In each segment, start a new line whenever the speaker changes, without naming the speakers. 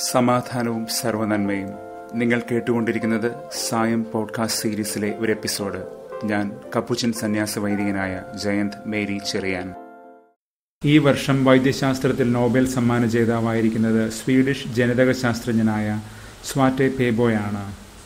സമാധാനവും സർവനന്മയും നിങ്ങൾ കേട്ടുകൊണ്ടിരിക്കുന്നത് സായം പോഡ്കാസ്റ്റ് സീരീസിലെ ഒരു എപ്പിസോഡ് ഞാൻ കപ്പുച്ചൻ സന്യാസ വൈദികനായ ജയന്ത് മേരി ചെറിയാൻ
ഈ വർഷം വൈദ്യശാസ്ത്രത്തിൽ നോബൽ സമ്മാന ജേതാവായിരിക്കുന്നത് സ്വീഡിഷ് ജനിതക ശാസ്ത്രജ്ഞനായ സ്വാറ്റെ പേബോയാണ്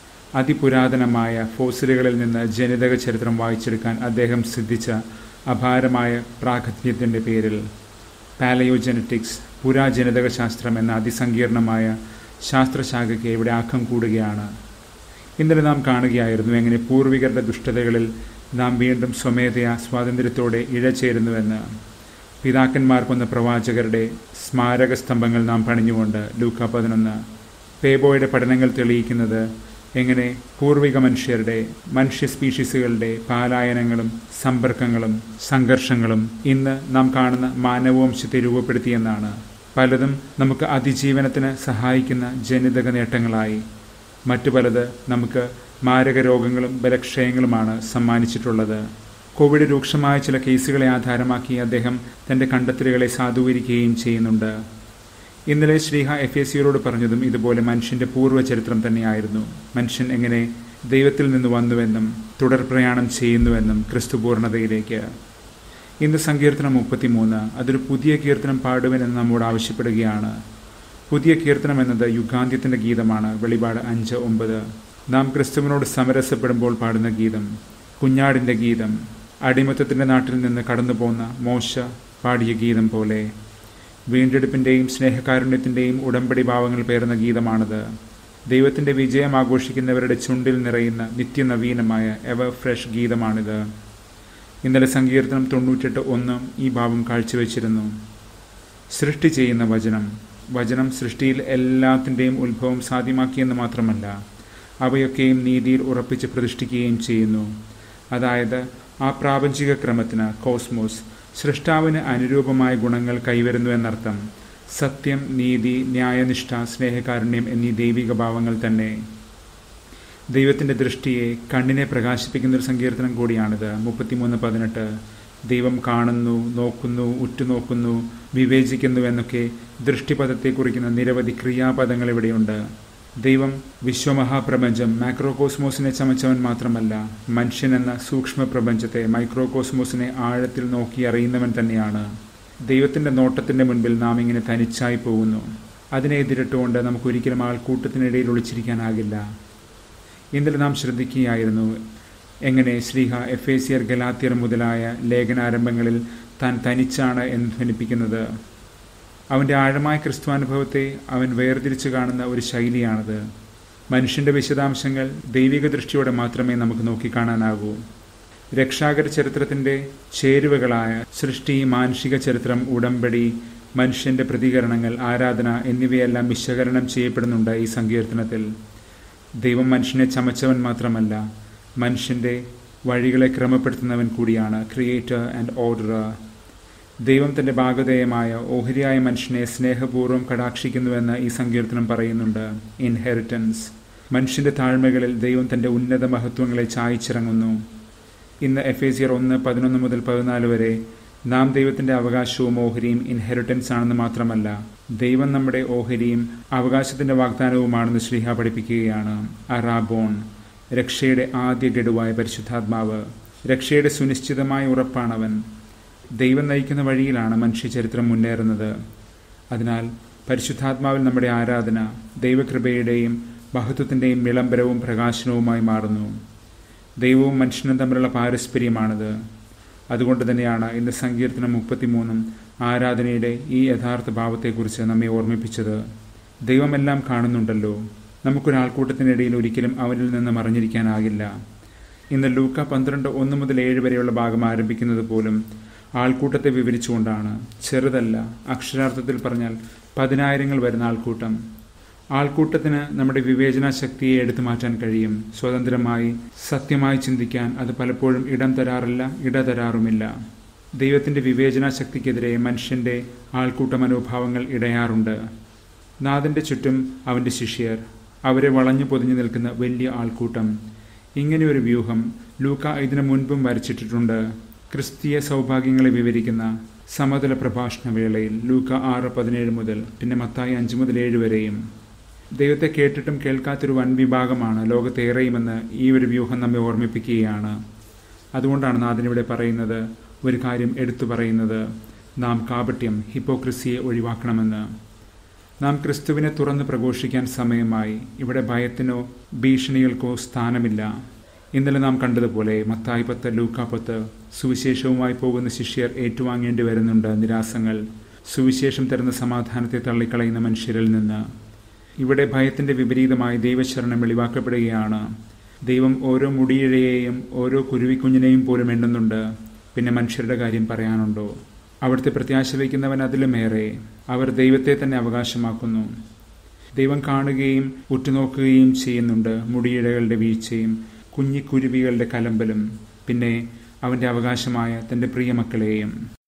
അതിപുരാതനമായ ഫോസിലുകളിൽ നിന്ന് ജനിതക ചരിത്രം വായിച്ചെടുക്കാൻ അദ്ദേഹം സിദ്ധിച്ച അപാരമായ പ്രാഗത്ഭ്യത്തിൻ്റെ പേരിൽ പാലയോജനറ്റിക്സ് പുരാജനിതക ശാസ്ത്രം എന്ന അതിസങ്കീർണമായ ശാസ്ത്രശാഖയ്ക്ക് ഇവിടെ ആക്കം കൂടുകയാണ് ഇന്നലെ നാം കാണുകയായിരുന്നു എങ്ങനെ പൂർവികരുടെ ദുഷ്ടതകളിൽ നാം വീണ്ടും സ്വമേധയാ സ്വാതന്ത്ര്യത്തോടെ ഇഴചേരുന്നുവെന്ന് പിതാക്കന്മാർ കൊന്ന പ്രവാചകരുടെ സ്മാരക സ്തംഭങ്ങൾ നാം പണിഞ്ഞുകൊണ്ട് ലൂക്ക പതിനൊന്ന് പേബോയുടെ പഠനങ്ങൾ തെളിയിക്കുന്നത് എങ്ങനെ പൂർവിക മനുഷ്യരുടെ മനുഷ്യ സ്പീഷീസുകളുടെ പാലായനങ്ങളും സമ്പർക്കങ്ങളും സംഘർഷങ്ങളും ഇന്ന് നാം കാണുന്ന മാനവവംശത്തെ രൂപപ്പെടുത്തിയെന്നാണ് പലതും നമുക്ക് അതിജീവനത്തിന് സഹായിക്കുന്ന ജനിതക നേട്ടങ്ങളായി മറ്റു പലത് നമുക്ക് മാരക രോഗങ്ങളും ബലക്ഷയങ്ങളുമാണ് സമ്മാനിച്ചിട്ടുള്ളത് കോവിഡ് രൂക്ഷമായ ചില കേസുകളെ ആധാരമാക്കി അദ്ദേഹം തന്റെ കണ്ടെത്തലുകളെ സാധൂകരിക്കുകയും ചെയ്യുന്നുണ്ട് ഇന്നലെ ശ്രീഹ എഫ് എ സിയോട് പറഞ്ഞതും ഇതുപോലെ മനുഷ്യന്റെ പൂർവ്വചരിത്രം തന്നെയായിരുന്നു മനുഷ്യൻ എങ്ങനെ ദൈവത്തിൽ നിന്ന് വന്നുവെന്നും തുടർ പ്രയാണം ചെയ്യുന്നുവെന്നും ക്രിസ്തു പൂർണ്ണതയിലേക്ക് ഇന്ന് സങ്കീർത്തനം മുപ്പത്തിമൂന്ന് അതൊരു പുതിയ കീർത്തനം പാടുവനെന്ന് നമ്മോട് ആവശ്യപ്പെടുകയാണ് പുതിയ കീർത്തനം എന്നത് യുഗാന്ത്യത്തിന്റെ ഗീതമാണ് വെളിപാട് അഞ്ച് ഒമ്പത് നാം ക്രിസ്തുവിനോട് സമരസപ്പെടുമ്പോൾ പാടുന്ന ഗീതം കുഞ്ഞാടിന്റെ ഗീതം അടിമത്തത്തിന്റെ നാട്ടിൽ നിന്ന് കടന്നു പോന്ന മോശ പാടിയ ഗീതം പോലെ വീണ്ടെടുപ്പിന്റെയും സ്നേഹകാരുണ്യത്തിന്റെയും ഉടമ്പടി ഭാവങ്ങൾ പേർന്ന ഗീതമാണിത് ദൈവത്തിന്റെ വിജയം ആഘോഷിക്കുന്നവരുടെ ചുണ്ടിൽ നിറയുന്ന നിത്യനവീനമായ എവർ ഫ്രഷ് ഗീതമാണിത് ഇന്നലെ സങ്കീർത്തനം തൊണ്ണൂറ്റെട്ട് ഒന്നും ഈ ഭാവം കാഴ്ചവെച്ചിരുന്നു സൃഷ്ടി ചെയ്യുന്ന വചനം വചനം സൃഷ്ടിയിൽ എല്ലാത്തിൻ്റെയും ഉത്ഭവം സാധ്യമാക്കിയെന്ന് മാത്രമല്ല അവയൊക്കെയും നീതിയിൽ ഉറപ്പിച്ച് പ്രതിഷ്ഠിക്കുകയും ചെയ്യുന്നു അതായത് ആ പ്രാപഞ്ചിക ക്രമത്തിന് കോസ്മോസ് സൃഷ്ടാവിന് അനുരൂപമായ ഗുണങ്ങൾ കൈവരുന്നു എന്നർത്ഥം സത്യം നീതി ന്യായനിഷ്ഠ സ്നേഹകാരുണ്യം എന്നീ ദൈവിക ഭാവങ്ങൾ തന്നെ ദൈവത്തിന്റെ ദൃഷ്ടിയെ കണ്ണിനെ പ്രകാശിപ്പിക്കുന്ന ഒരു സങ്കീർത്തനം കൂടിയാണിത് മുപ്പത്തിമൂന്ന് പതിനെട്ട് ദൈവം കാണുന്നു നോക്കുന്നു ഉറ്റുനോക്കുന്നു വിവേചിക്കുന്നു എന്നൊക്കെ ദൃഷ്ടിപദത്തെ കുറിക്കുന്ന നിരവധി ക്രിയാപദങ്ങൾ ഇവിടെയുണ്ട് ദൈവം വിശ്വമഹാപ്രപഞ്ചം മാക്രോകോസ്മോസിനെ ചമച്ചവൻ മാത്രമല്ല മനുഷ്യൻ എന്ന സൂക്ഷ്മ പ്രപഞ്ചത്തെ മൈക്രോകോസ്മോസിനെ ആഴത്തിൽ നോക്കി അറിയുന്നവൻ തന്നെയാണ് ദൈവത്തിന്റെ നോട്ടത്തിന്റെ മുൻപിൽ നാം ഇങ്ങനെ തനിച്ചായി പോകുന്നു അതിനെ എതിരിട്ടുകൊണ്ട് നമുക്കൊരിക്കലും ആൾക്കൂട്ടത്തിനിടയിൽ ഒളിച്ചിരിക്കാനാകില്ല ഇന്നലെ നാം ശ്രദ്ധിക്കുകയായിരുന്നു എങ്ങനെ ശ്രീഹ എഫ് എ സിയർ ഗലാത്തിയർ മുതലായ ലേഖനാരംഭങ്ങളിൽ താൻ തനിച്ചാണ് എന്ന് ധ്വനിപ്പിക്കുന്നത് അവന്റെ ആഴമായ ക്രിസ്തുവാനുഭവത്തെ അവൻ വേർതിരിച്ചു കാണുന്ന ഒരു ശൈലിയാണത് മനുഷ്യന്റെ വിശദാംശങ്ങൾ ദൈവിക ദൃഷ്ടിയോടെ മാത്രമേ നമുക്ക് നോക്കിക്കാണാനാകൂ രക്ഷാകര ചരിത്രത്തിന്റെ ചേരുവകളായ സൃഷ്ടി മാനുഷിക ചരിത്രം ഉടമ്പടി മനുഷ്യന്റെ പ്രതികരണങ്ങൾ ആരാധന എന്നിവയെല്ലാം വിശകലനം ചെയ്യപ്പെടുന്നുണ്ട് ഈ സങ്കീർത്തനത്തിൽ ദൈവം മനുഷ്യനെ ചമച്ചവൻ മാത്രമല്ല മനുഷ്യന്റെ വഴികളെ ക്രമപ്പെടുത്തുന്നവൻ കൂടിയാണ് ക്രിയേറ്റർ ആൻഡ് ഓർഡറർ ദൈവം തന്റെ ഭാഗധേയമായ ഓഹരിയായ മനുഷ്യനെ സ്നേഹപൂർവ്വം കടാക്ഷിക്കുന്നുവെന്ന് ഈ സങ്കീർത്തനം പറയുന്നുണ്ട് ഇൻഹെറിറ്റൻസ് മനുഷ്യന്റെ താഴ്മകളിൽ ദൈവം തന്റെ ഉന്നത മഹത്വങ്ങളെ ചായച്ചിറങ്ങുന്നു ഇന്ന് എഫ് എ സിയർ ഒന്ന് പതിനൊന്ന് മുതൽ പതിനാല് വരെ നാം ദൈവത്തിന്റെ അവകാശവും ഓഹരിയും ഇൻഹെറിറ്റൻസ് ആണെന്ന് മാത്രമല്ല ദൈവം നമ്മുടെ ഓഹരിയും അവകാശത്തിന്റെ വാഗ്ദാനവുമാണെന്ന് ശ്രീഹ പഠിപ്പിക്കുകയാണ് അറാബോൺ രക്ഷയുടെ ആദ്യ ഗഡുവായ പരിശുദ്ധാത്മാവ് രക്ഷയുടെ സുനിശ്ചിതമായ ഉറപ്പാണവൻ ദൈവം നയിക്കുന്ന വഴിയിലാണ് മനുഷ്യ ചരിത്രം മുന്നേറുന്നത് അതിനാൽ പരിശുദ്ധാത്മാവിൽ നമ്മുടെ ആരാധന ദൈവകൃപയുടെയും മഹത്വത്തിൻ്റെയും വിളംബരവും പ്രകാശനവുമായി മാറുന്നു ദൈവവും മനുഷ്യനും തമ്മിലുള്ള പാരസ്പര്യമാണിത് അതുകൊണ്ട് തന്നെയാണ് ഇന്ന് സങ്കീർത്തനം മുപ്പത്തിമൂന്നും ആരാധനയുടെ ഈ യഥാർത്ഥ ഭാവത്തെക്കുറിച്ച് നമ്മെ ഓർമ്മിപ്പിച്ചത് ദൈവമെല്ലാം കാണുന്നുണ്ടല്ലോ നമുക്കൊരാൾക്കൂട്ടത്തിനിടയിൽ ഒരിക്കലും അവനിൽ നിന്ന് മറിഞ്ഞിരിക്കാനാകില്ല ഇന്ന് ലൂക്ക പന്ത്രണ്ട് ഒന്ന് മുതൽ ഏഴ് വരെയുള്ള ഭാഗം ആരംഭിക്കുന്നത് പോലും ആൾക്കൂട്ടത്തെ വിവരിച്ചുകൊണ്ടാണ് ചെറുതല്ല അക്ഷരാർത്ഥത്തിൽ പറഞ്ഞാൽ പതിനായിരങ്ങൾ വരുന്ന ആൾക്കൂട്ടം ആൾക്കൂട്ടത്തിന് നമ്മുടെ വിവേചന ശക്തിയെ എടുത്തു മാറ്റാൻ കഴിയും സ്വതന്ത്രമായി സത്യമായി ചിന്തിക്കാൻ അത് പലപ്പോഴും ഇടം തരാറില്ല ഇട തരാറുമില്ല ദൈവത്തിന്റെ വിവേചന ശക്തിക്കെതിരെ മനുഷ്യന്റെ ആൾക്കൂട്ട മനോഭാവങ്ങൾ ഇടയാറുണ്ട് നാഥന്റെ ചുറ്റും അവന്റെ ശിഷ്യർ അവരെ വളഞ്ഞു പൊതിഞ്ഞു നിൽക്കുന്ന വലിയ ആൾക്കൂട്ടം ഇങ്ങനെയൊരു വ്യൂഹം ലൂക്ക ഇതിനു മുൻപും വരച്ചിട്ടിട്ടുണ്ട് ക്രിസ്തീയ സൗഭാഗ്യങ്ങളെ വിവരിക്കുന്ന സമതല പ്രഭാഷണ വേളയിൽ ലൂക്ക ആറ് പതിനേഴ് മുതൽ പിന്നെ മത്തായി അഞ്ച് മുതൽ ഏഴ് വരെയും ദൈവത്തെ കേട്ടിട്ടും കേൾക്കാത്തൊരു വൻ വിഭാഗമാണ് ലോകത്തേറെയുമെന്ന് ഈ ഒരു വ്യൂഹം നമ്മെ ഓർമ്മിപ്പിക്കുകയാണ് അതുകൊണ്ടാണ് നാഥനിവിടെ പറയുന്നത് ഒരു കാര്യം എടുത്തു പറയുന്നത് നാം കാപട്യം ഹിപ്പോക്രസിയെ ഒഴിവാക്കണമെന്ന് നാം ക്രിസ്തുവിനെ തുറന്ന് പ്രഘോഷിക്കാൻ സമയമായി ഇവിടെ ഭയത്തിനോ ഭീഷണികൾക്കോ സ്ഥാനമില്ല ഇന്നലെ നാം കണ്ടതുപോലെ മത്തായി പത്ത് ലൂക്കാപ്പത്ത് സുവിശേഷവുമായി പോകുന്ന ശിഷ്യർ ഏറ്റുവാങ്ങേണ്ടി വരുന്നുണ്ട് നിരാസങ്ങൾ സുവിശേഷം തരുന്ന സമാധാനത്തെ തള്ളിക്കളയുന്ന മനുഷ്യരിൽ നിന്ന് ഇവിടെ ഭയത്തിന്റെ വിപരീതമായി ദൈവശരണം വെളിവാക്കപ്പെടുകയാണ് ദൈവം ഓരോ മുടിയിഴയെയും ഓരോ കുരുവിക്കുഞ്ഞിനെയും പോലും എണ്ണുന്നുണ്ട് പിന്നെ മനുഷ്യരുടെ കാര്യം പറയാനുണ്ടോ അവിടുത്തെ പ്രത്യാശ വയ്ക്കുന്നവൻ അതിലുമേറെ അവർ ദൈവത്തെ തന്നെ അവകാശമാക്കുന്നു ദൈവം കാണുകയും ഉറ്റുനോക്കുകയും ചെയ്യുന്നുണ്ട് മുടിയിഴകളുടെ വീഴ്ചയും കുഞ്ഞിക്കുരുവികളുടെ കലമ്പലും പിന്നെ അവന്റെ അവകാശമായ തന്റെ പ്രിയമക്കളെയും